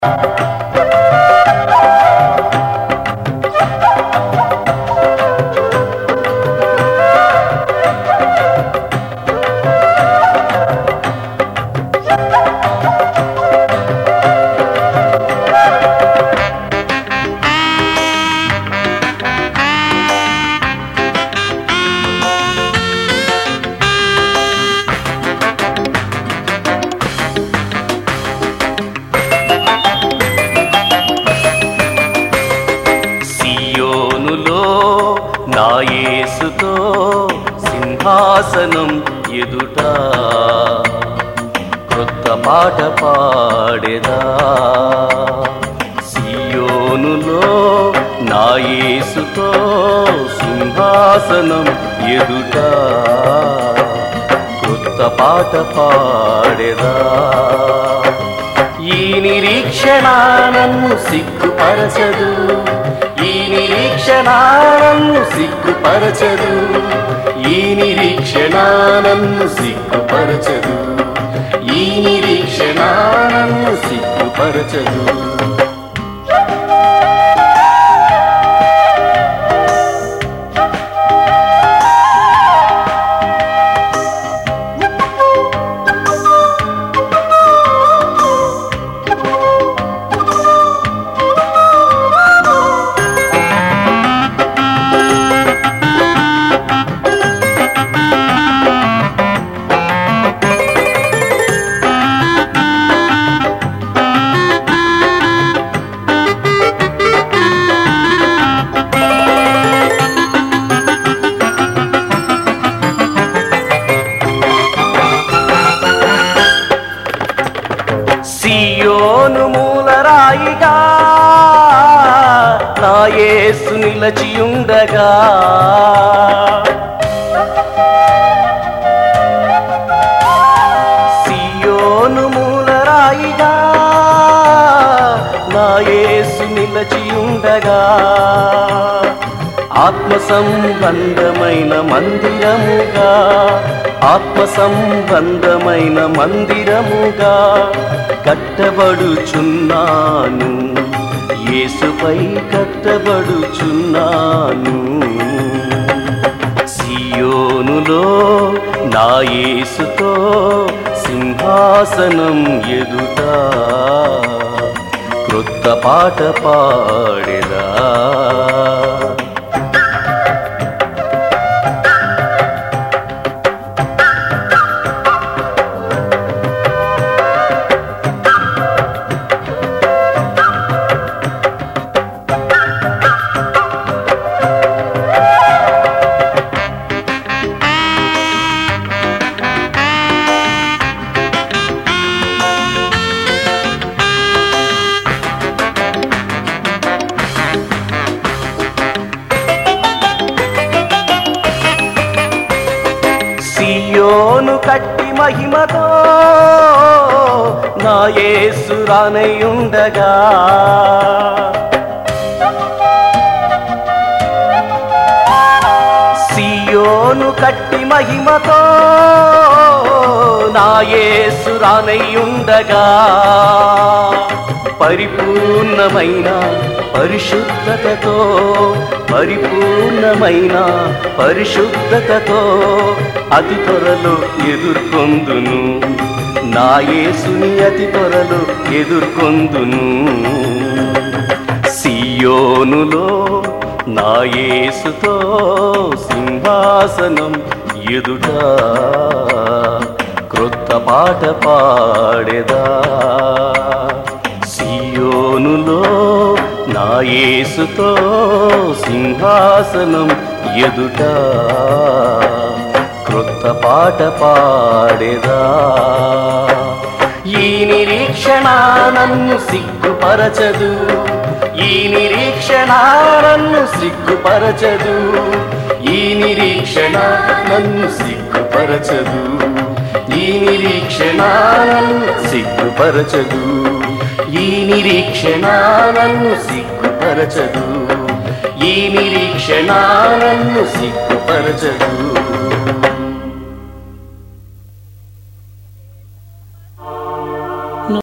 సియోనులో నా యేసుతో సింహాసనం ఎదుట క్రొత్త పాట పాడేదా సియోనులో నా యేసుతో సింహాసనం ఎదుట క్రొత్త పాట పాడేదా ఈ నిరీక్షణ నన్ను సిగ్గుపరచదు ఈ నిరీక్షణ నన్ను సిగ్గుపరచదు ఈ నిరీక్షణ నన్ను సిగ్గుపరచదు ఈ నిరీక్షణ నన్ను సిగ్గుపరచదు సియోను మూలరాయిగా నా యేసు నిలచియుండగా సియోను మూలరాయిగా నా యేసు నిలచియుండగా ఆత్మ సంబంధమైన మందిరముగా ఆత్మ సంబంధమైన మందిరముగా కట్టబడుచున్నాను యేసుపై కట్టబడుచున్నాను సియోనులో నా యేసుతో సింహాసనం ఎదుట క్రొత్త పాట పాడేదా సియోను కట్టి మహిమతో నా యేసు రానయ్యుండగా సియోను కట్టి మహిమతో నా యేసు రానయ్యుండగా పరిపూర్ణమైన పరిశుద్ధతతో పరిపూర్ణమైన పరిశుద్ధతతో అతి త్వరలో ఎదుర్కొందును నా యేసుని అతి త్వరలో ఎదుర్కొందును సియోనులో నా యేసుతో సింహాసనం ఎదుట క్రొత్త పాట పాడేదా సియోనులో నా యేసుతో సింహాసనం ఎదుట క్రొత్త పాట పాడేదా ఈ నిరీక్షణ నన్ను సిగ్గుపరచదు ఈ నిరీక్షణ నన్ను సిగ్గుపరచదు ఈ నిరీక్షణ నన్ను సిగ్గుపరచదు ఈ నిరీక్షణ నన్ను సిగ్గుపరచదు ఈ నిరీక్షణ నన్ను సిగ్గుపరచదు ఈ నిరీక్షణ నన్ను సిగ్గుపరచదు